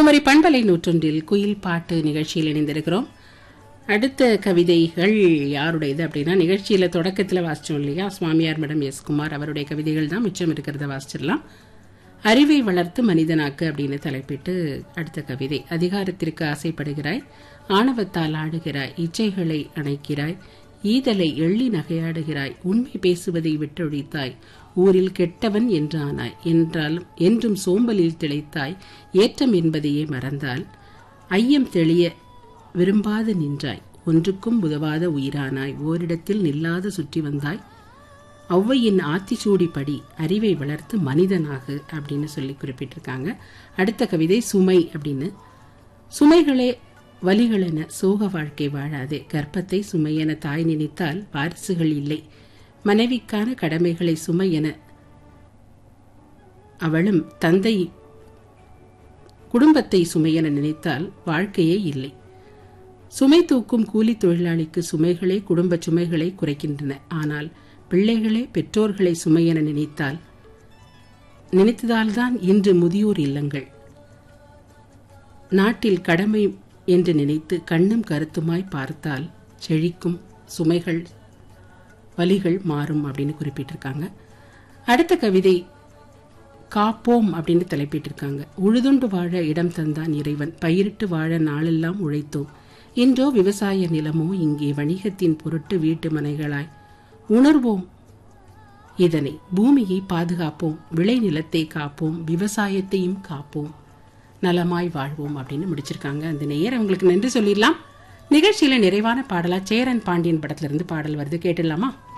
குமரி பண்பலை நூற்றொன்றில் குயில் பாட்டு நிகழ்ச்சியில் இணைந்திருக்கிறோம் அடுத்த கவிதைகள் யாருடையது அப்படின்னா நிகழ்ச்சியில தொடக்கத்தில் வாசிச்சோம் இல்லையா சுவாமியார் மேடம் எஸ் குமார் அவருடைய கவிதைகள் தான் மிச்சம் இருக்கிறத வாசிச்சிடலாம் அறிவை வளர்த்து மனிதனாக்கு அப்படின்னு தலைப்பிட்டு அடுத்த கவிதை அதிகாரத்திற்கு ஆசைப்படுகிறாய் ஆணவத்தால் ஆடுகிறாய் இச்சைகளை அணைக்கிறாய் ஈதலை எள்ளி நகையாடுகிறாய் உண்மை பேசுவதை விட்டொழித்தாய் ஊரில் கெட்டவன் என்றானாய் என்றாலும் என்றும் சோம்பலில் திளைத்தாய் ஏற்றம் என்பதையே மறந்தால் ஐயம் தெளிய விரும்பாது நின்றாய் ஒன்றுக்கும் உதவாத உயிரானாய் ஓரிடத்தில் நில்லாது சுற்றி வந்தாய் ஔவையின் ஆத்திச்சூடி படி அறிவை வளர்த்து மனிதனாக அப்படின்னு சொல்லி குறிப்பிட்டிருக்காங்க அடுத்த கவிதை சுமை அப்படின்னு சுமைகளே வலிகளென சோக வாழ்க்கை வாழாதே கர்ப்பத்தை சுமையென தாய் நினைத்தால் வாரிசுகள் இல்லை மனைவிக்கான கடமைகளை சுமை என அவளும் தந்தை குடும்பத்தை சுமையென நினைத்தால் வாழ்க்கையே இல்லை சுமை தூக்கும் கூலி தொழிலாளிக்கு சுமைகளே குடும்ப சுமைகளை குறைக்கின்றன ஆனால் பிள்ளைகளே பெற்றோர்களை சுமையென நினைத்தால் நினைத்ததால்தான் இன்று முதியோர் இல்லங்கள் நாட்டில் கடமை என்று நினைத்து கண்ணும் கருத்துமாய் பார்த்தால் செழிக்கும் சுமைகள் வலிகள் மாறும் அப்படின்னு குறிப்பிட்டிருக்காங்க அடுத்த கவிதை காப்போம் அப்படின்னு தலைப்பிட்டிருக்காங்க உழுதுண்டு வாழ இடம் தந்தான் இறைவன் பயிரிட்டு வாழ நாளெல்லாம் உழைத்தோம் இன்றோ விவசாய நிலமோ இங்கே வணிகத்தின் பொருட்டு வீட்டு மனைகளாய் உணர்வோம் இதனை பூமியை பாதுகாப்போம் விளை நிலத்தை காப்போம் விவசாயத்தையும் காப்போம் நலமாய் வாழ்வோம் அப்படின்னு முடிச்சிருக்காங்க அந்த நேரம் அவங்களுக்கு நன்றி சொல்லிடலாம் நிகழ்ச்சியில நிறைவான பாடலா சேரன் பாண்டியன் படத்துல இருந்து பாடல் வருது கேட்டுடலாமா